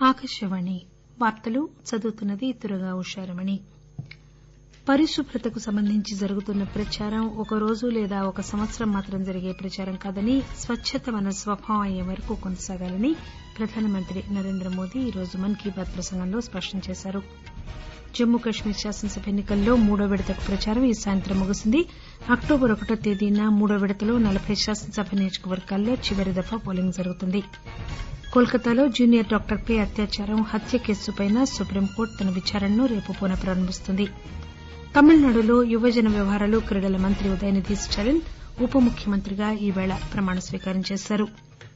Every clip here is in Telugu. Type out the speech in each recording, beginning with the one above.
ఆకాశవాణి వార్తలు చదువుతున్నది దుర్గా ఉషారమణి పరిశుభ్రతకు సంబంధించి జరుగుతున్న ప్రచారం ఒక రోజు లేదా ఒక సంవత్సరం మాత్రం జరిగే ప్రచారం కాదని స్వచ్చత మన స్వభావం అయ్యే వరకు కొనసాగాలని ప్రధానమంత్రి నరేంద్రమోదీ ఈరోజు మన్ కీ బాత్ ప్రసంగంలో స్పష్టం చేశారు జమ్మూ కశ్మీర్ శాసనసభ ఎన్ని కల్లో మూడో విడతకు ప్రచారం ఈ సాయంత్రం ముగిసింది అక్టోబర్ ఒకటో తేదీన మూడో విడతలో నలబై శాసనసభ నియోజకవర్గాల్లో చివరి దఫా పోలింగ్ జరుగుతుంది కోల్కతాలో జూనియర్ డాక్టర్పై అత్యాచారం హత్య కేసుపై సుప్రీంకోర్టు తన విచారణను రేపు పునః ప్రారంభిస్తుంది తమిళనాడులో యువజన వ్యవహారాలు క్రీడల మంత్రి ఉదయనిధి స్టాలిన్ ఉప ముఖ్యమంత్రిగా ఈరోజు ప్రమాణ స్వీకారం చేశారు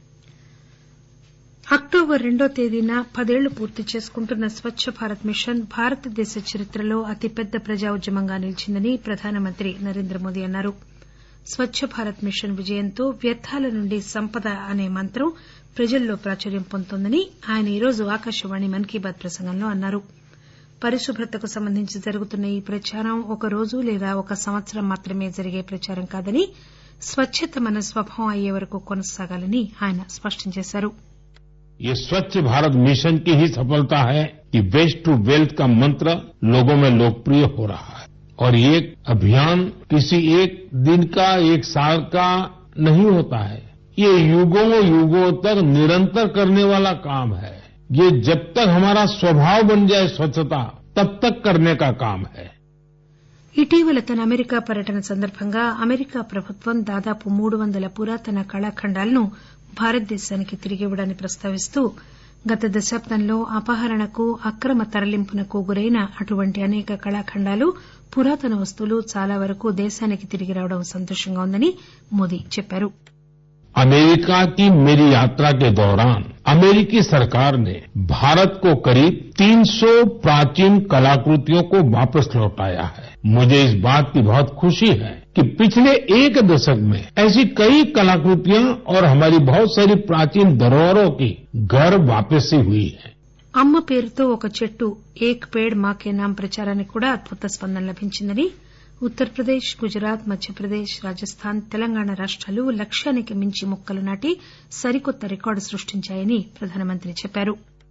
అక్టోబర్ రెండో తేదీన పదేళ్లు పూర్తి చేసుకుంటున్న స్వచ్చ భారత్ మిషన్ భారతదేశ చరిత్రలో అతిపెద్ద ప్రజా ఉద్యమంగా నిలిచిందని ప్రధానమంత్రి నరేంద్రమోదీ అన్నారు స్వచ్చ భారత్ మిషన్ విజయంతో వ్యర్థాల నుండి సంపద అనే మంత్రం ప్రజల్లో ప్రాచుర్యం పొందుతోందని ఆయన ఈరోజు ఆకాశవాణి మన్ కీ బాత్ ప్రసంగంలో అన్నారు పరిశుభ్రతకు సంబంధించి జరుగుతున్న ఈ ప్రచారం ఒక రోజు లేదా ఒక సంవత్సరం మాత్రమే జరిగే ప్రచారం కాదని స్వచ్చత మన స్వభావం అయ్యే వరకు కొనసాగాలని ఆయన స్పష్టం చేశారు ये स्वच्छ भारत मिशन की ही सफलता है कि वेस्ट टू वेल्थ का मंत्र लोगों में लोकप्रिय हो रहा है और ये अभियान किसी एक दिन का एक साल का नहीं होता है ये युगों युगों तक निरंतर करने वाला काम है ये जब तक हमारा स्वभाव बन जाए स्वच्छता तब तक करने का काम है ఇటీవల తన అమెరికా పర్యటన సందర్భంగా అమెరికా ప్రభుత్వం దాదాపు మూడు వందల పురాతన కళాఖండాలను భారతదేశానికి తిరిగివ్వడాన్ని ప్రస్తావిస్తూ గత దశాబ్దంలో అపహరణకు అక్రమ తరలింపునకు గురైన అటువంటి అనేక కళాఖండాలు పురాతన వస్తువులు చాలా వరకు దేశానికి తిరిగి రావడం సంతోషంగా ఉందని మోదీ చెప్పారు अमेरिका की मेरी यात्रा के दौरान अमेरिकी सरकार ने भारत को करीब 300 प्राचीन कलाकृतियों को वापस लौटाया है मुझे इस बात की बहुत खुशी है कि पिछले एक दशक में ऐसी कई कलाकृतियां और हमारी बहुत सारी प्राचीन धरोहरों की घर वापसी हुई है అమ్మ పేరుతో ఒక చెట్టు ఏక్ పేడ్ మా కే నామ్ ప్రచారానికి కూడా అద్భుత స్పందన లభించిందని ఉత్తరప్రదేశ్ గుజరాత్ మధ్యప్రదేశ్ రాజస్థాన్ తెలంగాణ రాష్టాలు లక్ష్యానికి మించి మొక్కలు నాటి సరికొత్త రికార్డు సృష్టించాయని ప్రధానమంత్రి చెప్పారు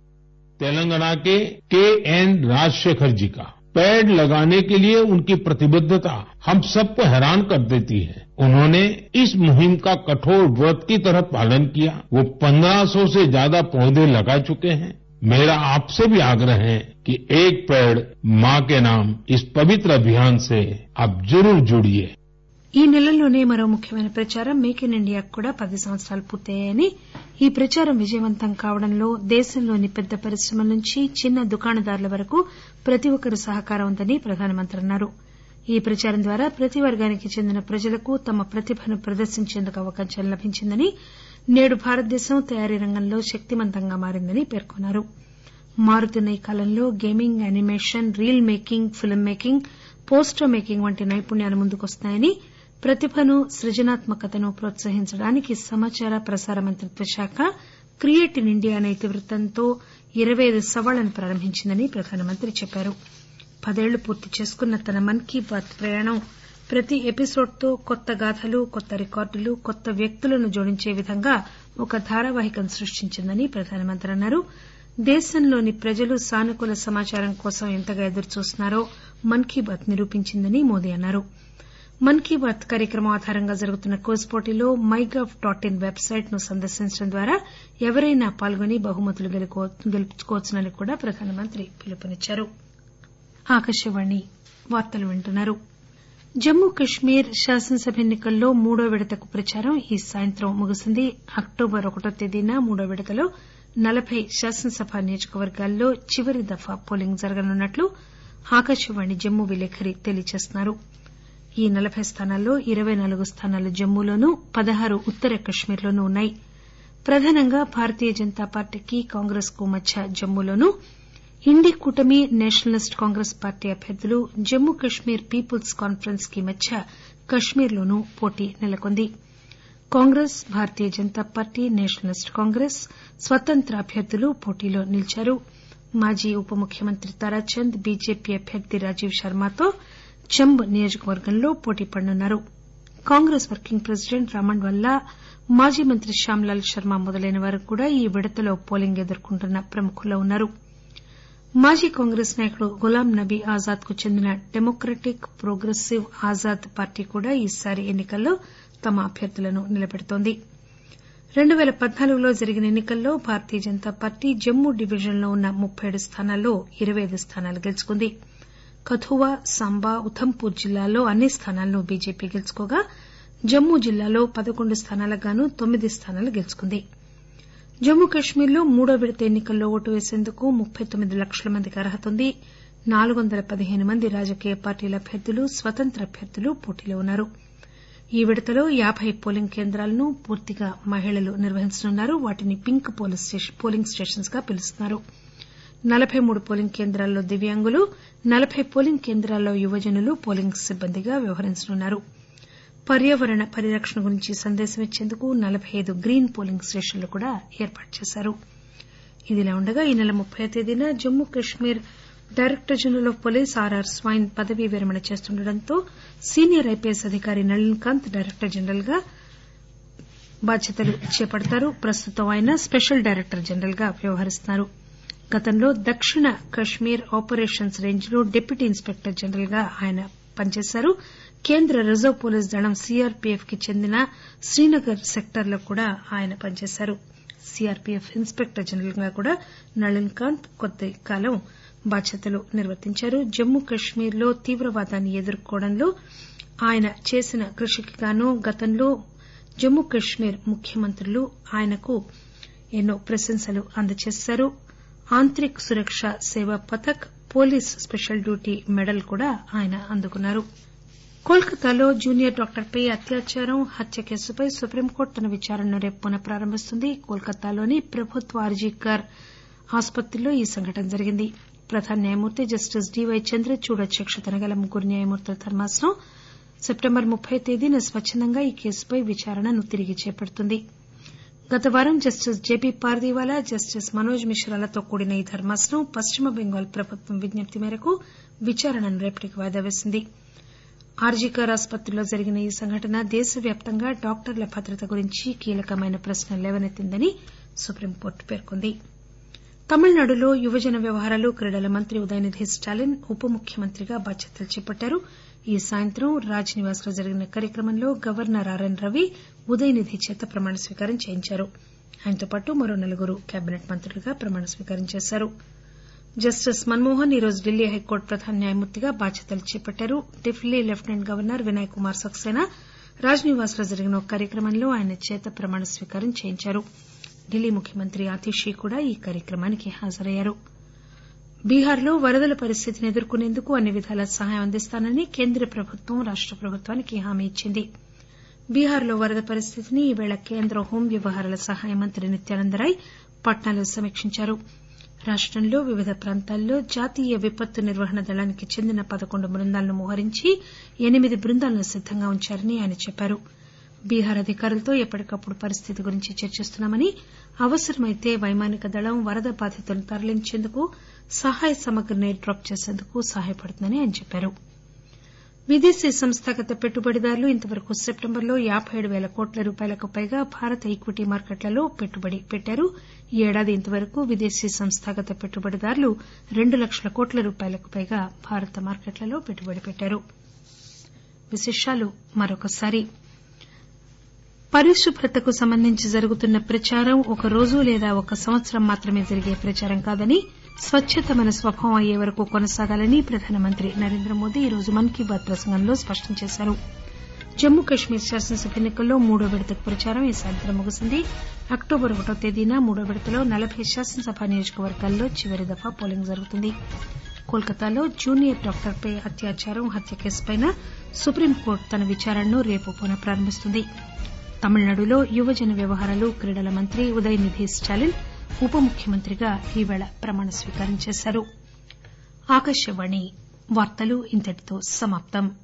तेलंगाना के के एन राजशेखर जी का पेड़ लगाने के लिए उनकी प्रतिबद्धता हम सबको हैरान कर देती है उन्होंने इस मुहिम का कठोर व्रत की तरह पालन किया वो 1500 से ज्यादा पौधे लगा चुके हैं मेरा आपसे भी आग्रह है कि एक पेड़ मां के नाम इस पवित्र अभियान से आप जरूर जुड़िए ఈ నెలలోనే మరో ముఖ్యమైన ప్రచారం మేక్ ఇన్ ఇండియాకు కూడా పది సంవత్సరాలు పూర్తయ్యాయని ఈ ప్రచారం విజయవంతం కావడంలో దేశంలోని పెద్ద పరిశ్రమల నుంచి చిన్న దుకాణదారుల వరకు ప్రతి ఒక్కరి సహకారం ఉందని ప్రధానమంత్రి అన్నారు ఈ ప్రచారం ద్వారా ప్రతి వర్గానికి చెందిన ప్రజలకు తమ ప్రతిభను ప్రదర్శించేందుకు అవకాశం లభించిందని నేడు భారతదేశం తయారీ రంగంలో శక్తిమంతంగా మారిందని పేర్కొన్నారు మారుతున్న ఈ కాలంలో gaming animation reel making film making poster making వంటి నైపుణ్యాలు ముందుకొస్తున్నాయని ప్రతిభను సృజనాత్మకతను ప్రోత్సహించడానికి సమాచార ప్రసార మంత్రిత్వ శాఖ క్రియేట్ ఇన్ ఇండియా అనే ఇతివృత్తంతో ఇరవై ఐదు సవాళ్లను ప్రారంభించిందని ప్రధానమంత్రి చెప్పారు పదేళ్లు పూర్తి చేసుకున్న తన మన్ కీ బాత్ ప్రయాణం ప్రతి ఎపిసోడ్తో కొత్త గాథలు కొత్త రికార్డులు కొత్త వ్యక్తులను జోడించే విధంగా ఒక ధారావాహికను సృష్టించిందని ప్రధానమంత్రి అన్నారు దేశంలోని ప్రజలు సానుకూల సమాచారం కోసం ఎంతగా ఎదురుచూస్తున్నారో మన్ కీ బాత్ నిరూపించిందని మోదీ అన్నారు మన్ కీ బాత్ కార్యక్రమం ఆధారంగా జరుగుతున్న క్విజ్ పోటీలో my gov dot in website ను సందర్శించడం ద్వారా ఎవరైనా పాల్గొని బహుమతులు గెలుచుకోవచ్చునని కూడా ప్రధానమంత్రి పిలుపునిచ్చారు జమ్మూ కశ్మీర్ శాసనసభ ఎన్ని కల్లో మూడో విడతకు ప్రచారం ఈ సాయంత్రం ముగిసింది అక్టోబర్ ఒకటో తేదీన మూడో విడతలో నలబై శాసనసభ నియోజకవర్గాల్లో చివరి దఫా పోలింగ్ జరగనున్నట్లు ఆకాశవాణి జమ్మూ విలేకరి తెలియజేస్తున్నారు ఈ నలబై స్థానాల్లో ఇరవై నాలుగు స్థానాలు జమ్మూలోనూ పదహారు ఉత్తర కశ్మీర్లోనూ ఉన్నాయి ప్రధానంగా భారతీయ జనతా పార్టీకి కాంగ్రెస్ కు మధ్య జమ్మూలోనూ ఇండీ కూటమి నేషనలిస్ట్ కాంగ్రెస్ పార్టీ అభ్యర్థులు జమ్మూ కశ్మీర్ పీపుల్స్ కాన్పరెన్స్ కి మధ్య కశ్మీర్లోనూ పోటీ నెలకొంది కాంగ్రెస్ భారతీయ జనతా పార్టీ నేషనలిస్ట్ కాంగ్రెస్ స్వతంత్ర అభ్యర్థులు పోటీలో నిలిచారు మాజీ ఉప ముఖ్యమంత్రి తారాచంద్ బీజేపీ అభ్యర్థి రాజీవ్ శర్మతో చంబ్ నియోజకవర్గంలో పోటీ పడనున్నారు కాంగ్రెస్ వర్కింగ్ ప్రెసిడెంట్ రామన్ వల్లా మాజీ మంత్రి శ్యామ్లాల్ శర్మ మొదలైన వారు కూడా ఈ విడతలో పోలింగ్ ఎదుర్కొంటున్న ప్రముఖుల్లో ఉన్నారు మాజీ కాంగ్రెస్ నాయకుడు గులాం నబీ ఆజాద్ కు చెందిన డెమోక్రటిక్ ప్రోగ్రెసివ్ ఆజాద్ పార్టీ కూడా ఈసారి ఎన్ని కల్లో తమ అభ్యర్థులను నిలబెడుతోంది రెండు పేల పద్నాలుగులో జరిగిన ఎన్ని కల్లో భారతీయ జనతా పార్టీ జమ్మూ డివిజన్ లో ఉన్న ముప్పై ఏడు స్థానాల్లో ఇరవై ఐదు స్థానాలు గెలుచుకుంది కథువా సాంబా ఉధంపూర్ జిల్లాల్లో అన్ని స్థానాలను బీజేపీ గెలుచుకోగా జమ్మూ జిల్లాలో పదకొండు స్థానాలకు గాను తొమ్మిది స్థానాలు గెలుచుకుంది జమ్మూ కశ్మీర్ లో మూడో విడత ఎన్ని కల్లో ఓటు వేసేందుకు ముప్పై తొమ్మిది లక్షల మందికి అర్హత ఉంది నాలుగు వందల పదిహేను మంది రాజకీయ పార్టీల అభ్యర్థులు స్వతంత్ర అభ్యర్థులు పోటీలో ఉన్నారు ఈ విడతలో యాబై పోలింగ్ కేంద్రాలను పూర్తిగా మహిళలు నిర్వహించనున్నారు వాటిని పింక్ పోలింగ్ స్టేషన్స్ గా పిలుస్తున్నారు నలబై మూడు పోలింగ్ కేంద్రాల్లో దివ్యాంగులు నలబై పోలింగ్ కేంద్రాల్లో యువజనులు పోలింగ్ సిబ్బందిగా వ్యవహరించనున్నారు పర్యావరణ పరిరక్షణ గురించి సందేశం ఇచ్చేందుకు నలబై ఐదు గ్రీన్ పోలింగ్ స్టేషన్లు కూడా ఏర్పాటు చేశారు ఇదిలా ఉండగా ఈ నెల ముప్పైవ తేదీన Jammu Kashmir director general of police R R Swain పదవీ విరమణ చేస్తుండటంతో సీనియర్ ఐపీఎస్ అధికారి నళిన్ కాంత్ డైరెక్టర్ జనరల్ గా బాధ్యతలు చేపడతారు ప్రస్తుతం ఆయన స్పెషల్ డైరెక్టర్ జనరల్ గా వ్యవహరిస్తున్నారు గతంలో దక్షిణ కశ్మీర్ ఆపరేషన్స్ రేంజ్ లో డిప్యూటీ ఇన్స్పెక్టర్ జనరల్ గా ఆయన పనిచేశారు కేంద్ర రిజర్వ్ పోలీస్ దళం సీఆర్పీఎఫ్ కి చెందిన శ్రీనగర్ సెక్టార్ లో కూడా ఆయన పనిచేశారు సీఆర్పీఎఫ్ ఇన్స్పెక్టర్ జనరల్ గా కూడా నళిన్ కాంత్ కొద్ది కాలం బాధ్యతలు నిర్వర్తించారు జమ్మూ కశ్మీర్ లో తీవ్రవాదాన్ని ఎదుర్కోవడంలో ఆయన చేసిన కృషికి గాను గతంలో జమ్మూ కశ్మీర్ ముఖ్యమంత్రులు ఆయనకు ఎన్నో ప్రశంసలు అందజేశారు Antarik Suraksha Seva Padak police special duty medal కూడా ఆయన అందుకున్నారు కోల్కతాలో జూనియర్ డాక్టర్పై అత్యాచారం హత్య కేసుపై సుప్రీంకోర్టు తన విచారణను రేపు పునః ప్రారంభిస్తుంది కోల్కతాలోని ప్రభుత్వ ఆర్జీకర్ ఆసుపత్రిలో ఈ సంఘటన జరిగింది ప్రధాన న్యాయమూర్తి జస్టిస్ డీవై చంద్రచూడ్ అధ్యక్షతన గల ముగ్గురు న్యాయమూర్తుల ధర్మాసనం సెప్టెంబర్ ముప్పై తేదీన స్వచ్చందంగా ఈ కేసుపై విచారణను తిరిగి చేపడుతుంది గత వారం justice J B Pardiwala justice Manoj మిశ్రాలతో కూడిన ఈ ధర్మాసనం పశ్చిమ బెంగాల్ ప్రభుత్వం విజ్ఞప్తి మేరకు విచారణను రేపటికి వాయిదా వేసింది ఆర్జీకర్ ఆసుపత్రిలో జరిగిన ఈ సంఘటన దేశవ్యాప్తంగా డాక్టర్ల భద్రత గురించి కీలకమైన ప్రశ్నలు లేవనెత్తిందని సుప్రీంకోర్టు పేర్కొంది తమిళనాడులో యువజన వ్యవహారాలు క్రీడల మంత్రి ఉదయనిధి స్టాలిన్ ఉప ముఖ్యమంత్రిగా బాధ్యతలు చేపట్టారు ఈ సాయంత్రం రాజ్ నివాస్ లో జరిగిన కార్యక్రమంలో గవర్నర్ ఆర్ఎన్ రవి ఉదయనిధి చేత ప్రమాణ స్వీకారం చేయించారు ఆయనతో పాటు మరో నలుగురు కేబినెట్ మంత్రులుగా ప్రమాణ స్వీకారం చేశారు జస్టిస్ మన్మోహన్ ఈరోజు ఢిల్లీ హైకోర్టు ప్రధాన న్యాయమూర్తిగా బాధ్యతలు చేపట్టారు ఢిల్లీ లెప్టిసెంట్ గవర్నర్ వినయ్ కుమార్ సక్సేనా రాజ్ నివాస్ లో జరిగిన ఒక కార్యక్రమంలో ఆయన చేత ప్రమాణ స్వీకారం చేయించారు ఢిల్లీ ముఖ్యమంత్రి ఆతిషీ కూడా ఈ కార్యక్రమానికి హాజరయ్యారు బీహార్లో వరదల పరిస్థితిని ఎదుర్కొనేందుకు అన్ని విధాలా సహాయం అందిస్తానని కేంద్ర ప్రభుత్వం రాష్ట ప్రభుత్వానికి హామీ ఇచ్చింది బీహార్లో వరద పరిస్థితిని ఈవేళ కేంద్ర హోం వ్యవహారాల సహాయ మంత్రి నిత్యానందరాయ్ పాట్నాలో సమీక్షించారు రాష్టంలో వివిధ ప్రాంతాల్లో జాతీయ విపత్తు నిర్వహణ దళానికి చెందిన పదకొండు బృందాలను మోహరించి ఎనిమిది బృందాలను సిద్దంగా ఉంచారని ఆయన చెప్పారు బీహార్ అధికారులతో ఎప్పటికప్పుడు పరిస్థితి గురించి చర్చిస్తున్నామని అవసరమైతే వైమానిక దళం వరద బాధితులను తరలించేందుకు సహాయ సామగ్రిని ఎయిర్ డ్రాప్ చేసేందుకు సహాయపడుతుందని ఆయన చెప్పారు విదేశీ సంస్థాగత పెట్టుబడిదారులు ఇంతవరకు సెప్టెంబర్లో యాబై ఏడు పేల కోట్ల రూపాయలకు పైగా భారత ఈక్విటీ మార్కెట్లలో పెట్టుబడి పెట్టారు ఈ ఏడాది ఇంతవరకు విదేశీ సంస్థాగత పెట్టుబడిదారులు రెండు లక్షల కోట్ల రూపాయలకు పైగా భారత మార్కెట్లలో పెట్టుబడి పెట్టారు విశేషాలు మరొకసారి పరిశుభ్రతకు సంబంధించి జరుగుతున్న ప్రచారం ఒక రోజు లేదా ఒక సంవత్సరం మాత్రమే జరిగే ప్రచారం కాదని స్వచ్చత మన స్వభావం అయ్యే వరకు కొనసాగాలని ప్రధానమంత్రి నరేంద్ర మోదీ ఈరోజు మన్ కీ బాత్ ప్రసంగంలో స్పష్టం చేశారు జమ్మూ కశ్మీర్ శాసనసభ ఎన్నికల్లో మూడో విడతకు ప్రచారం ఈ సాయంత్రం ముగిసింది అక్టోబర్ ఒకటో తేదీన మూడో విడతలో నలబై శాసనసభ నియోజకవర్గాల్లో చివరి దఫా పోలింగ్ జరుగుతుంది కోల్కతాలో జూనియర్ డాక్టర్పై అత్యాచారం హత్య కేసుపై సుప్రీంకోర్టు తన విచారణను రేపు పునః ప్రారంభిస్తుంది తమిళనాడులో యువజన వ్యవహారాలు క్రీడల మంత్రి ఉదయనిధి స్టాలిన్ ఉప ముఖ్యమంత్రిగా ఈవేళ ప్రమాణ స్వీకారం చేశారు